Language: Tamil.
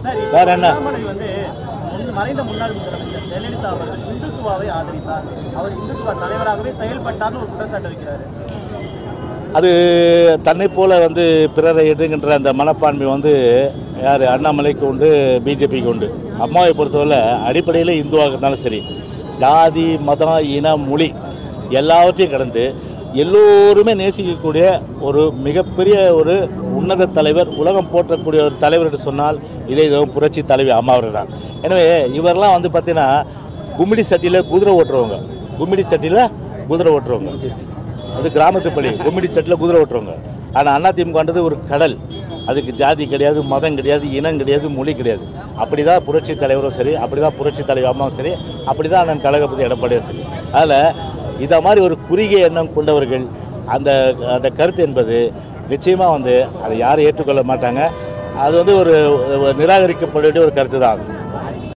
சார், இப்போ வேற என்ன அண்ணாமலை வந்து முன்- மறைந்த முன்னாள் முதலமைச்சர் ஜெயலலிதா அவர்கள் இந்துத்துவாவை ஆதரித்தார் அவர் இந்துத்துவ தலைவராகவே செயல்பட்டார்னு ஒரு குற்றச்சாட்டு வைக்கிறாரு அது தன்னை போல வந்து பிறரை எடுங்கின்ற அந்த மனப்பான்மை வந்து யார் அண்ணாமலைக்கு உண்டு பிஜேபிக்கு உண்டு அம்மாவை பொறுத்தவரை அடிப்படையில் இந்துவாக இருந்தாலும் சரி ஜாதி மதம் இனம் மொழி எல்லாவற்றையும் கடந்து எல்லோருமே நேசிக்கக்கூடிய ஒரு மிகப்பெரிய ஒரு உன்னத தலைவர் உலகம் போற்றக்கூடிய ஒரு தலைவர் என்று சொன்னால் இதே இதுவும் புரட்சி தலைவி அம்மா அவர்கள் தான் எனவே இவரெல்லாம் வந்து பார்த்தீங்கன்னா கும்மிடி சட்டியில் குதிரை ஓட்டுறவங்க கும்மிடி சட்டியில் குதிரை ஓட்டுறவங்க அது கிராமத்து பள்ளி கும்மிடி சட்டில் குதிரை ஓட்டுறவங்க ஆனால் அதிமுகன்றது ஒரு கடல் அதுக்கு ஜாதி கிடையாது மதம் கிடையாது இனம் கிடையாது மொழி கிடையாது அப்படி தான் புரட்சி தலைவரும் சரி அப்படி தான் புரட்சி தலைவர் அம்மாவும் சரி அப்படி தான் அண்ணன் கழகப்பதி எடப்பாடியும் சரி அதில் இதை மாதிரி ஒரு குறுகிய எண்ணம் கொண்டவர்கள் அந்த அந்த கருத்து என்பது நிச்சயமாக வந்து அதை யாரும் ஏற்றுக்கொள்ள மாட்டாங்க அது வந்து ஒரு ஒரு நிராகரிக்கப்பட வேண்டிய ஒரு கருத்து தான்